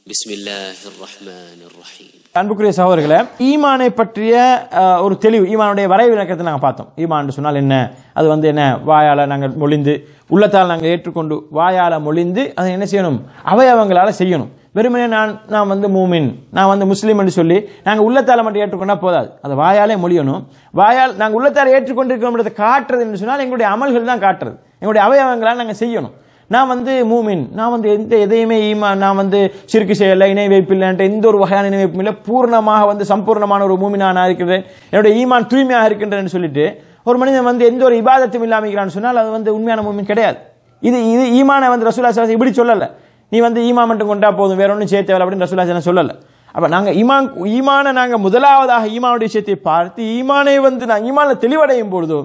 بسم الله الرحمن الرحيم அன்புக்குரிய சகோதரர்களே ஈமானை பற்றிய அஹ், ஒரு தெளிவு ஈமானுடைய வரைவு விளக்கத்தை நாங்கள் பார்த்தோம் ஈமான் சொன்னால் என்ன அது வந்து என்ன வாயால நாங்கள் மொழிந்து உள்ளத்தால் நாங்கள் ஏற்றுக்கொண்டு வாயால மொழிந்து அதை என்ன செய்யணும் அவயவங்களால செய்யணும் வெறுமனே நான் நான் வந்து மூமின் நான் வந்து முஸ்லீம் என்று சொல்லி நாங்கள் உள்ளத்தால மட்டும் ஏற்றுக்கொண்டா போதாது அதை வாயாலே மொழியணும் வாயால் நாங்கள் உள்ளத்தால் ஏற்றுக்கொண்டிருக்கிறோம்ன்றதை காட்டுறது என்று சொன்னால் எங்களுடைய அமல்கள் தான் காட்டுறது எங்களுடைய அவயவங்களால் நாங்கள் செய்யணும் நான் வந்து மூமின் நான் வந்து எந்த எதையுமே ஈமா நான் வந்து சிறுக்கு செய்யலை இணை வைப்பில்லைன்ற எந்த ஒரு வகையான இணை வைப்பும் இல்லை பூர்ணமாக வந்து சம்பூர்ணமான ஒரு மூமினா நான் இருக்கிறேன் என்னுடைய ஈமான் தூய்மையாக இருக்கின்றேன்னு சொல்லிட்டு ஒரு மனிதன் வந்து எந்த ஒரு இபாதத்தும் இல்லாமல் இருக்கிறான்னு சொன்னால் அது வந்து உண்மையான மூமின் கிடையாது இது இது ஈமானை வந்து ரசூலா சலாஸ் இப்படி சொல்லலை நீ வந்து ஈமா மட்டும் கொண்டா போதும் வேற ஒன்றும் சேர்த்து அப்படின்னு ரசூலா சலாஸ் சொல்லலை அப்ப நாங்க ஈமான் ஈமானை நாங்க முதலாவதாக ஈமானுடைய விஷயத்தை பார்த்து ஈமானை வந்து நான் ஈமானில் தெளிவடையும் பொழுதோ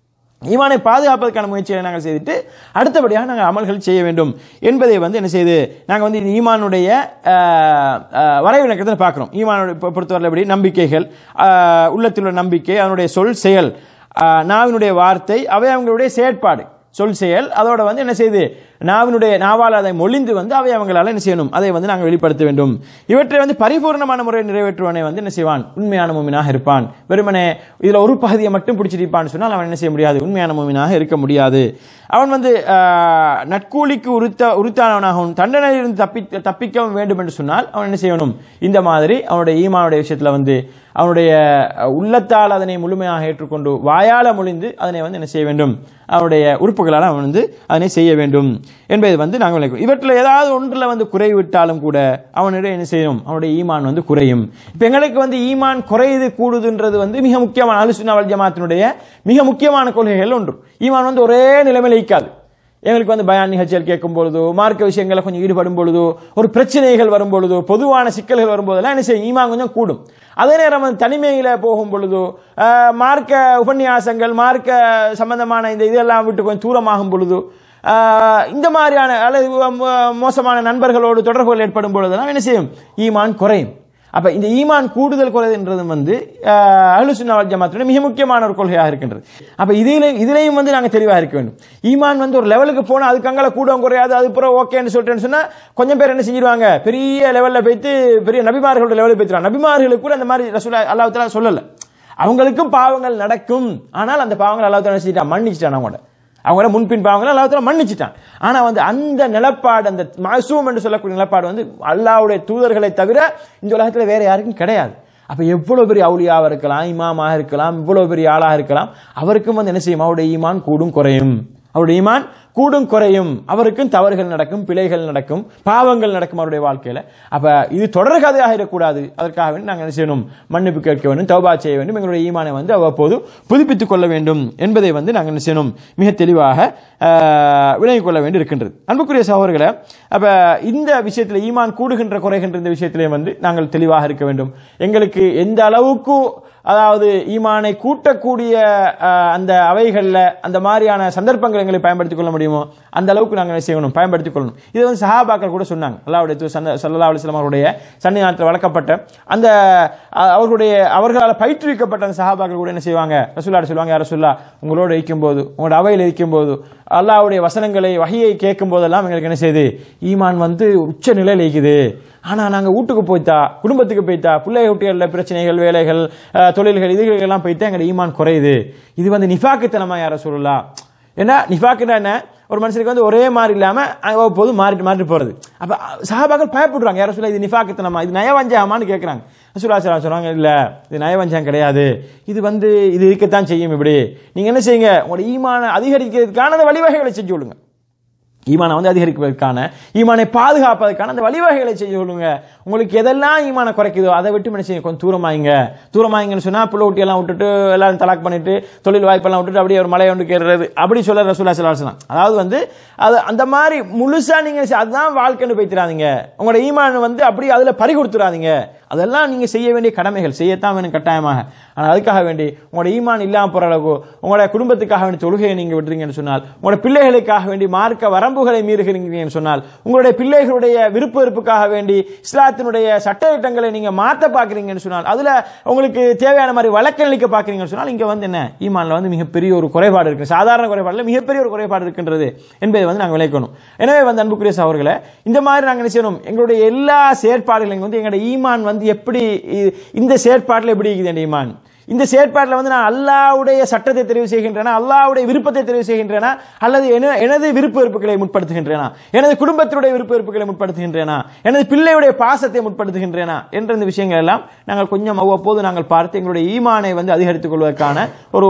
ஈமானை பாதுகாப்பதற்கான முயற்சியை நாங்கள் செய்துட்டு அடுத்தபடியாக நாங்கள் அமல்கள் செய்ய வேண்டும் என்பதை வந்து என்ன செய்து நாங்கள் வந்து இந்த ஈமானுடைய அஹ், அஹ், வரைவிலக்கத்தை பார்க்குறோம் ஈமானுடைய பொ- பொறுத்தவரை எப்படி நம்பிக்கைகள் அஹ், உள்ளத்தில் உள்ள நம்பிக்கை அதனுடைய சொல் செயல் அஹ், நாவினுடைய வார்த்தை அவை அவங்களுடைய செயற்பாடு சொல் செயல் அதோட வந்து என்ன செய்யுது நாவினுடைய நாவால் அதை மொழிந்து வந்து அவை அவங்களால என்ன செய்யணும் அதை வந்து நாங்கள் வெளிப்படுத்த வேண்டும் இவற்றை வந்து பரிபூர்ணமான முறையில் நிறைவேற்றுவனை வந்து என்ன செய்வான் உண்மையான மூமினாக இருப்பான் வெறுமனே இதுல ஒரு பகுதியை மட்டும் பிடிச்சிருப்பான்னு சொன்னால் அவன் என்ன செய்ய முடியாது உண்மையான மூமினாக இருக்க முடியாது அவன் வந்து ஆஹ், நட்கூலிக்கு உரித்த உரித்தானவனாகவும் தண்டனையிலிருந்து தப்பி தப்பிக்கவும் வேண்டும் என்று சொன்னால் அவன் என்ன செய்யணும் இந்த மாதிரி அவனுடைய ஈமானுடைய விஷயத்துல வந்து அவனுடைய அஹ், உள்ளத்தால் அதனை முழுமையாக ஏற்றுக்கொண்டு வாயால மொழிந்து அதனை வந்து என்ன செய்ய வேண்டும் அவனுடைய உறுப்புகளால் அவன் வந்து அதனை செய்ய வேண்டும் என்பதை வந்து நாங்கள் விளக்குவோம் இவற்றில் ஏதாவது ஒன்றில் வந்து குறை விட்டாலும் கூட அவனிடம் என்ன செய்யும் அவனுடைய ஈமான் வந்து குறையும் இப்போ எங்களுக்கு வந்து ஈமான் குறையுது கூடுதுன்றது வந்து மிக முக்கியமான அலுசுனா வல் ஜமாத்தினுடைய மிக முக்கியமான கொள்கைகள் ஒன்று ஈமான் வந்து ஒரே நிலைமையில் ஈக்காது எங்களுக்கு வந்து பயான் நிகழ்ச்சிகள் கேட்கும் பொழுதோ மார்க்க விஷயங்களை கொஞ்சம் ஈடுபடும் பொழுதோ ஒரு பிரச்சனைகள் வரும் பொழுதோ பொதுவான சிக்கல்கள் வரும்போதெல்லாம் என்ன செய்யும் ஈமான் கொஞ்சம் கூடும் அதே நேரம் வந்து தனிமையில போகும் பொழுதோ ஆஹ், மார்க்க உபன்யாசங்கள் மார்க்க சம்பந்தமான இந்த இதெல்லாம் விட்டு கொஞ்சம் தூரமாகும் பொழுதோ ஆஹ், இந்த மாதிரியான அல்லது மோ- மோசமான நண்பர்களோடு தொடர்புகள் ஏற்படும் பொழுதெல்லாம் என்ன செய்யும் ஈமான் குறையும் அப்ப இந்த ஈமான் கூடுதல் குறைதுன்றது வந்து அஹ்லுசுன்னா வல் ஜமாத்துடைய மிக முக்கியமான ஒரு கொள்கையாக இருக்கின்றது அப்ப இதிலே இதிலையும் வந்து நாங்க தெளிவாக இருக்க வேண்டும் ஈமான் வந்து ஒரு லெவலுக்கு போனா அதுக்கு அங்கால கூடவும் குறையாது அது பிறகு ஓகேன்னு சொல்லிட்டேன்னு சொன்னா கொஞ்சம் பேர் என்ன செஞ்சிருவாங்க பெரிய லெவல்ல போயிட்டு பெரிய நபிமார்களோட லெவலில் போயிட்டு நபிமார்களுக்கு கூட அந்த மாதிரி ரசூலா அல்லாஹ் தஆலா சொல்லல அவங்களுக்கும் பாவங்கள் நடக்கும் ஆனால் அந்த பாவங்கள் அல்லாஹ் தஆலா செஞ்சிட்டான் மன்னிச்சிட்டான் அவங்களோட அவங்கள முன்பின் பாவங்களை அல்லாஹ் மன்னிச்சிட்டான் ஆனா வந்து அந்த நிலப்பாடு அந்த மாசூம் என்று சொல்லக்கூடிய நிலப்பாடு வந்து அல்லாஹ்வுடைய தூதர்களை தவிர இந்த உலகத்துல வேற யாருக்கும் கிடையாது அப்ப எவ்வளவு பெரிய அவுலியாவா இருக்கலாம் இமாமாக இருக்கலாம் இவ்வளவு பெரிய ஆளாக இருக்கலாம் அவருக்கும் வந்து என்ன செய்யும் அவருடைய ஈமான் கூடும் குறையும் அவருடைய ஈமான் கூடும் குறையும் அவருக்கும் தவறுகள் நடக்கும் பிழைகள் நடக்கும் பாவங்கள் நடக்கும் அவருடைய வாழ்க்கையில அப்ப இது தொடர் கதையாக இருக்கக்கூடாது அதற்காக வேண்டி நாங்கள் என்ன செய்யணும் மன்னிப்பு கேட்க வேண்டும் தௌபா செய்ய வேண்டும் எங்களுடைய ஈமானை வந்து அவ்வப்போது புதுப்பித்துக் கொள்ள வேண்டும் என்பதை வந்து நாங்கள் என்ன செய்யணும் மிக தெளிவாக ஆஹ், விளங்கிக் கொள்ள வேண்டி இருக்கின்றது அன்புக்குரிய சகோதரர்களை அப்ப இந்த விஷயத்தில் ஈமான் கூடுகின்ற குறைகின்ற இந்த விஷயத்திலே வந்து நாங்கள் தெளிவாக இருக்க வேண்டும் எங்களுக்கு எந்த அளவுக்கு அதாவது ஈமானை கூட்டக்கூடிய அஹ், அந்த அவைகளில் அந்த மாதிரியான சந்தர்ப்பங்கள் எங்களை பயன்படுத்திக் கொள்ள முடியுமோ அந்த அளவுக்கு நாங்கள் என்ன செய்யணும் பயன்படுத்திக் கொள்ளணும் இது வந்து சஹாபாக்கள் கூட சொன்னாங்க அல்லாவுடைய தூ- சந்த சல்லா அலிஸ்லாம் அவருடைய சன்னிதானத்தில் வளர்க்கப்பட்ட அந்த அஹ், அவர்களுடைய அவர்களால் பயிற்றுவிக்கப்பட்ட அந்த சஹாபாக்கள் கூட என்ன செய்வாங்க ரசூல்லாட சொல்லுவாங்க யார் ரசூல்லா உங்களோட இருக்கும்போது உங்களோட அவையில் இருக்கும்போது அல்லாஹ்வுடைய வசனங்களை வகையை கேட்கும் போதெல்லாம் எங்களுக்கு என்ன செய்யுது ஈமான் வந்து உச்ச நிலையில் இருக்குது ஆனா நாங்க வீட்டுக்கு போய்த்தா குடும்பத்துக்கு போய்த்தா பிள்ளை குட்டிகளில் பிரச்சனைகள் வேலைகள் அஹ், தொழில்கள் இதுகளுக்கெல்லாம் போய்த்தா எங்க ஈமான் குறையுது இது வந்து நிஃபாக்குத்தனமா யார சொல்லலாம் ஏன்னா நிஃபாக்குன்னா என்ன ஒரு மனுஷனுக்கு வந்து ஒரே மாதிரி இல்லாம போது மாறிட்டு மாறிட்டு போறது அப்ப சஹாபாக்கள் பயப்படுறாங்க யார சொல்ல இது நிஃபாக்குத்தனமா இது நயவஞ்சகமான்னு கேட்கறாங்க ரசூலுல்லாஹி சொல்றாங்க இல்ல இது நயவஞ்சகம் கிடையாது இது வந்து இது இருக்கத்தான் செய்யும் இப்படி நீங்க என்ன செய்யுங்க உங்களோட ஈமான அதிகரிக்கிறதுக்கான அந்த வழிவகைகளை செஞ்சு விடுங்க ஈமானை வந்து அதிகரிப்பதற்கான ஈமானை பாதுகாப்பதற்கான அந்த வழிவகைகளை செய்ய சொல்லுங்க உங்களுக்கு எதெல்லாம் ஈமானை குறைக்குதோ அதை விட்டு என்ன செய்யுங்க கொஞ்சம் தூரமாயிங்க தூரமாயிங்கன்னு சொன்னா புள்ள ஊட்டியெல்லாம் விட்டுட்டு எல்லாரும் தலாக் பண்ணிட்டு தொழில் வாய்ப்பெல்லாம் விட்டுட்டு அப்படியே ஒரு மலையை ஒன்று கேடுறது அப்படி சொல்ல ரசூலா சலாசனம் அதாவது வந்து அது அந்த மாதிரி முழுசா நீங்க செ- அதுதான் வாழ்க்கைன்னு போய்த்திராதீங்க உங்களோட ஈமான் வந்து அப்படி அதுல பறி கொடுத்துறாதீங்க அதெல்லாம் நீங்க செய்ய வேண்டிய கடமைகள் செய்யத்தான் வேணும் கட்டாயமாக ஆனால் அதுக்காக வேண்டி உங்களோட ஈமான் இல்லாம போற அளவுக்கு உங்களோட குடும்பத்துக்காக வேண்டி தொழுகையை நீங்க விடுறீங்கன்னு சொன்னால் உங்களோட பிள்ளைகளுக்காக வேண்டி மார்க்க வரம்புகளை மீறுகிறீங்கன்னு சொன்னால் உங்களுடைய பிள்ளைகளுடைய விருப்ப வெறுப்புக்காக வேண்டி இஸ்லாத்தினுடைய சட்டத்திட்டங்களை நீங்க மாத்த பாக்குறீங்கன்னு சொன்னால் அதுல உங்களுக்கு தேவையான மாதிரி வழக்களிக்க பாக்குறீங்கன்னு சொன்னால் இங்க வந்து என்ன ஈமான்ல வந்து மிகப்பெரிய ஒரு குறைபாடு இருக்கு சாதாரண குறைபாடுல மிகப்பெரிய ஒரு குறைபாடு இருக்கின்றது என்பதை வந்து நாங்கள் விளைக்கணும் எனவே வந்து அன்புக்குரிய சகோதரர்களே இந்த மாதிரி நாங்கள் என்ன செய்யணும் எங்களுடைய எல்லா செயற்பாடுகளையும் வந்து எங்களுடைய ஈமான் வந்து எப்படி இ- இந்த செயற்பாட்டில் எப்படி இருக்குது என் ஈமான் இந்த செயற்பாட்டில் வந்து நான் அல்லாவுடைய சட்டத்தை தெரிவு செய்கின்றேனா அல்லாவுடைய விருப்பத்தை தெரிவு செய்கின்றேனா அல்லது என- எனது விருப்ப வெறுப்புகளை முற்படுத்துகின்றேனா எனது குடும்பத்தினுடைய விருப்ப வெறுப்புகளை முற்படுத்துகின்றேனா எனது பிள்ளையுடைய பாசத்தை முற்படுத்துகின்றேனா என்ற இந்த விஷயங்கள் எல்லாம் நாங்கள் கொஞ்சம் அவ்வப்போது நாங்கள் பார்த்து எங்களுடைய ஈமானை வந்து அதிகரித்துக் கொள்வதற்கான ஒரு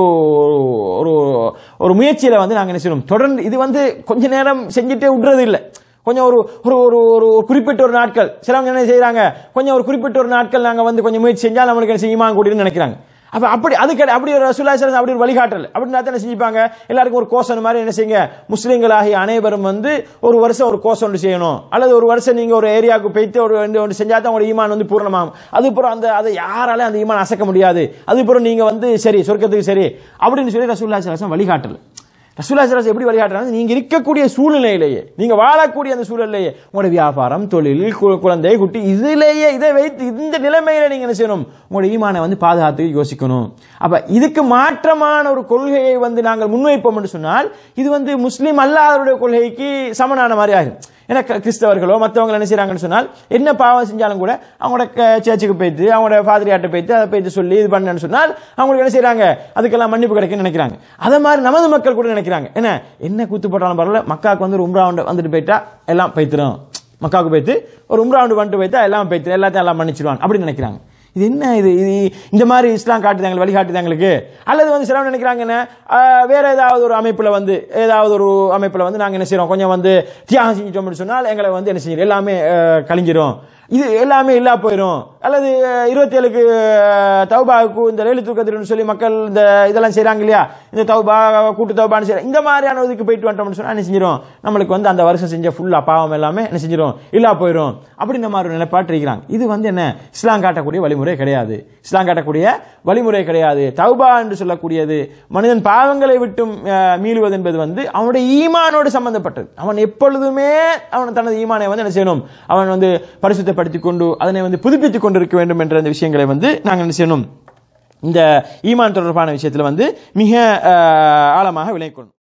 ஒரு ஒரு முயற்சியில வந்து நாங்கள் என்ன செய்யணும் தொடர்ந்து இது வந்து கொஞ்ச நேரம் செஞ்சுட்டே விடுறது இல்லை கொஞ்சம் ஒரு ஒரு ஒரு ஒரு குறிப்பிட்ட ஒரு நாட்கள் சிலவங்க என்ன செய்றாங்க கொஞ்சம் ஒரு குறிப்பிட்ட ஒரு நாட்கள் நாங்க வந்து கொஞ்சம் முயற்சி செஞ்சா நம்மளுக்கு என்ன செய்யுமா கூடின்னு நினைக்கிறாங்க அப்ப அப்படி அதுக்கு அப்படி ஒரு ரசூலுல்லாஹி ஸல்லல்லாஹு அலைஹி வஸல்லம் அப்படி ஒரு வழிகாட்டல் அப்படின்னா தான் என்ன செஞ்சுப்பாங்க எல்லாருக்கும் ஒரு கோஷம் மாதிரி என்ன செய்யுங்க முஸ்லீம்களாகிய அனைவரும் வந்து ஒரு வருஷம் ஒரு கோஷம் ஒன்று செய்யணும் அல்லது ஒரு வருஷம் நீங்க ஒரு ஏரியாவுக்கு போயிட்டு ஒரு ரெண்டு ஒன்று செஞ்சா தான் ஒரு ஈமான் வந்து பூரணமாகும் அதுக்கப்புறம் அந்த அதை யாரால அந்த ஈமான் அசைக்க முடியாது அதுக்கப்புறம் நீங்க வந்து சரி சொர்க்கத்துக்கு சரி அப்படின்னு சொல்லி ரசூலுல்லாஹி ஸல்லல்லாஹு அலைஹி வஸல்லம் வழிகாட்டல் ரசூல்லா ஸல்லல்லாஹு எப்படி வழிகாட்டுறாங்க நீங்க இருக்கக்கூடிய சூழ்நிலையிலேயே நீங்க வாழக்கூடிய அந்த சூழலிலேயே உங்களுடைய வியாபாரம் தொழில் கு- குழந்தை குட்டி இதிலேயே இதை வைத்து இந்த நிலைமையில நீங்க என்ன செய்யணும் உங்களுடைய ஈமானை வந்து பாதுகாத்து யோசிக்கணும் அப்ப இதுக்கு மாற்றமான ஒரு கொள்கையை வந்து நாங்கள் முன்வைப்போம் என்று சொன்னால் இது வந்து முஸ்லீம் அல்லாதவருடைய கொள்கைக்கு சமனான மாதிரி ஆகும் ஏன்னா க- கிறிஸ்தவர்களோ மற்றவங்க என்ன செய்றாங்கன்னு சொன்னால் என்ன பாவம் செஞ்சாலும் கூட அவங்களோட க- சேர்ச்சுக்கு போயிட்டு அவங்களோட பாதிரியாட்ட போயிட்டு அதை போயிட்டு சொல்லி இது பண்ணேன்னு சொன்னால் அவங்களுக்கு என்ன செய்றாங்க அதுக்கெல்லாம் மன்னிப்பு கிடைக்கும்னு நினைக்கிறாங்க அதை மாதிரி நமது மக்கள் கூட நினைக்கிறாங்க என்ன என்ன கூத்து போட்டாலும் பரவாயில்ல மக்காவுக்கு வந்து ஒரு உம்ரா வந்து- வந்துட்டு போயிட்டா எல்லாம் பைத்திரும் மக்காவுக்கு போயிட்டு ஒரு உம்ரா வந்து வந்துட்டு போயிட்டா எல்லாம் பைத்திரும் எல்லாத்தையும் எல்லாம் மன்னிச்சிடுவான் அப்படின்னு நினைக்கிறாங்க இது என்ன இது இது இந்த மாதிரி இஸ்லாம் காட்டுது எங்களுக்கு வழிகாட்டுது எங்களுக்கு அல்லது வந்து சிலவங்க நினைக்கிறாங்க என்ன ஆஹ், வேற ஏதாவது ஒரு அமைப்புல வந்து ஏதாவது ஒரு அமைப்புல வந்து நாங்க என்ன செய்றோம் கொஞ்சம் வந்து தியாகம் செஞ்சிட்டோம்னு சொன்னால் எங்களை வந்து என்ன செய்யும் எல்லாமே ஆஹ், கழிஞ்சிரும் இது எல்லாமே இல்லா போயிடும் அல்லது இருபத்தி ஏழுக்கு தௌபாவுக்கு இந்த ரயில் தூக்கத்திற்கு சொல்லி மக்கள் இந்த இதெல்லாம் செய்றாங்க இல்லையா இந்த தௌபா கூட்டு தௌபான்னு செய்யறாங்க இந்த மாதிரியான இதுக்கு போயிட்டு வந்துட்டோம்னு சொன்னா என்ன செஞ்சிடும் நம்மளுக்கு வந்து அந்த வருஷம் செஞ்ச ஃபுல்லா பாவம் எல்லாமே என்ன செஞ்சிடும் இல்லா போயிடும் அப்படின்ற மாதிரி ஒரு நிலைப்பாட்டு இருக்கிறாங்க இது வந்து என்ன இஸ்லாம் காட்டக்கூடிய வழிமுறை கிடையாது இஸ்லாம் காட்டக்கூடிய வழிமுறை கிடையாது தௌபா என்று சொல்லக்கூடியது மனிதன் பாவங்களை விட்டும் அஹ், மீளுவது என்பது வந்து அவனுடைய ஈமானோடு சம்பந்தப்பட்டது அவன் எப்பொழுதுமே அவன் தனது ஈமானை வந்து என்ன செய்யணும் அவன் வந்து பரிசுத்தப்படுத்திக் கொண்டு அதனை வந்து புதுப்பித்துக் கொண்டிருக்க வேண்டும் என்ற அந்த விஷயங்களை வந்து நாங்கள் என்ன செய்யணும் இந்த ஈமான் தொடர்பான விஷயத்தில் வந்து மிக அஹ், ஆழமாக விளங்கிக்கொள்ளணும்